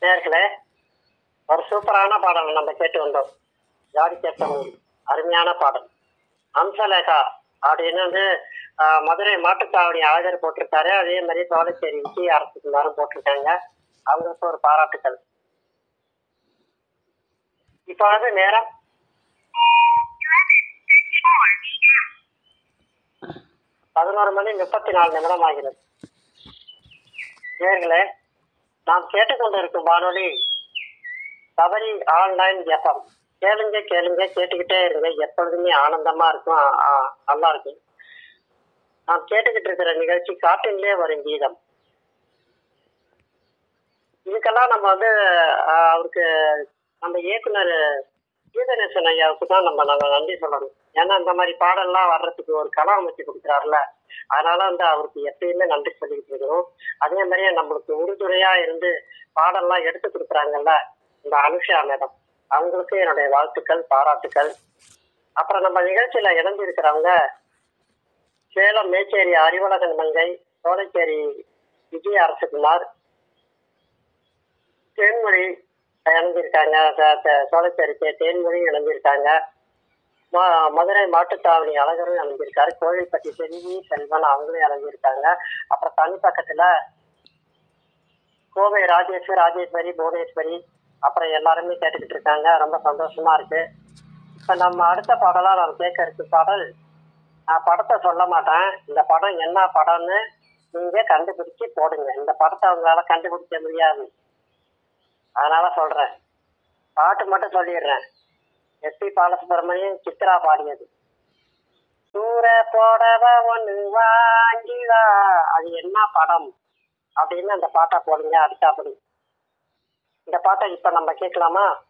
நேர்களே ஒரு சூப்பரான பாடல் நம்ம கேட்டு வந்தோம் ஜாடி கேட்டோம் அருமையான பாடல் அம்சலேகா அப்படின்னு வந்து ஆஹ், மதுரை மாட்டுத்தாவணி அழகர் போட்டிருக்காரு அதே மாதிரி சோழச்சேரி விஜய் அரசுக்குமாரும் போட்டிருக்காங்க அவங்களுக்கு ஒரு பாராட்டுக்கள் இப்பொழுது நேரம் பதினோரு மணி முப்பத்தி நாலு நிமிடம் ஆகிறது நேர்களே நாம் கேட்டுக்கொண்டிருக்கும் வானொலி சபரி ஆன்லைன் எஃப்எம் கேளுங்க கேளுங்க கேட்டுக்கிட்டே இருங்க எப்பொழுதுமே ஆனந்தமா இருக்கும் ஆ- ஆ- நல்லா இருக்கும் நாம் கேட்டுக்கிட்டு இருக்கிற நிகழ்ச்சி காட்டிலே வரும் கீதம் இதுக்கெல்லாம் நம்ம வந்து ஆ, அவருக்கு நம்ம இயக்குனர் கீதநேசன் ஐயாவுக்கு தான் நம்ம நாங்கள் நன்றி சொல்லணும் ஏன்னா இந்த மாதிரி பாடல்லாம் வர்றதுக்கு ஒரு களம் அமைச்சு கொடுக்குறாருல அதனால வந்து அவருக்கு எப்பயுமே நன்றி சொல்லிக்கிட்டு இருக்கிறோம் அதே மாதிரியே நம்மளுக்கு உறுதுணையா இருந்து பாடல்லாம் எடுத்து கொடுக்குறாங்கல்ல இந்த அனுஷா மேடம் அவங்களுக்கு என்னுடைய வாழ்த்துக்கள் பாராட்டுக்கள் அப்புறம் நம்ம நிகழ்ச்சியில இணைஞ்சிருக்கிறவங்க சேலம் மேச்சேரி அறிவழகன் மங்கை சோலைச்சேரி விஜய அரசகுமார் தேன்மொழி இணைஞ்சிருக்காங்க ச- ச- சோலைச்சேரி தே- தேன்மொழி இணைஞ்சிருக்காங்க ம- மதுரை மாட்டுத்தாவணி அழகரும் இணைஞ்சிருக்காரு கோவில்பட்டி செல்வி செல்வன் அவங்களும் இணைஞ்சிருக்காங்க அப்புறம் தனி பக்கத்துல கோவை ராஜேஸ்வர் ராஜேஸ்வரி புவனேஸ்வரி அப்புறம் எல்லாருமே கேட்டுக்கிட்டு இருக்காங்க ரொம்ப சந்தோஷமா இருக்கு இப்ப நம்ம அடுத்த பாடலா நான் கேட்க இருக்கு பாடல் நான் படத்தை சொல்ல மாட்டேன் இந்த படம் என்ன படம்னு நீங்க கண்டுபிடிச்சு போடுங்க இந்த படத்தை உங்களால கண்டுபிடிக்க முடியாது அதனால சொல்றேன் பாட்டு மட்டும் சொல்லிடுறேன் எஸ்பி பாலசுப்ரமணியம் சித்ரா பாடியது தூர போடவ ஒண்ணு வாங்கி வா அது என்ன படம் அப்படின்னு அந்த பாட்டை போடுங்க அடுத்தாப்படி இந்த பாட்டை இப்ப நம்ம கேட்கலாமா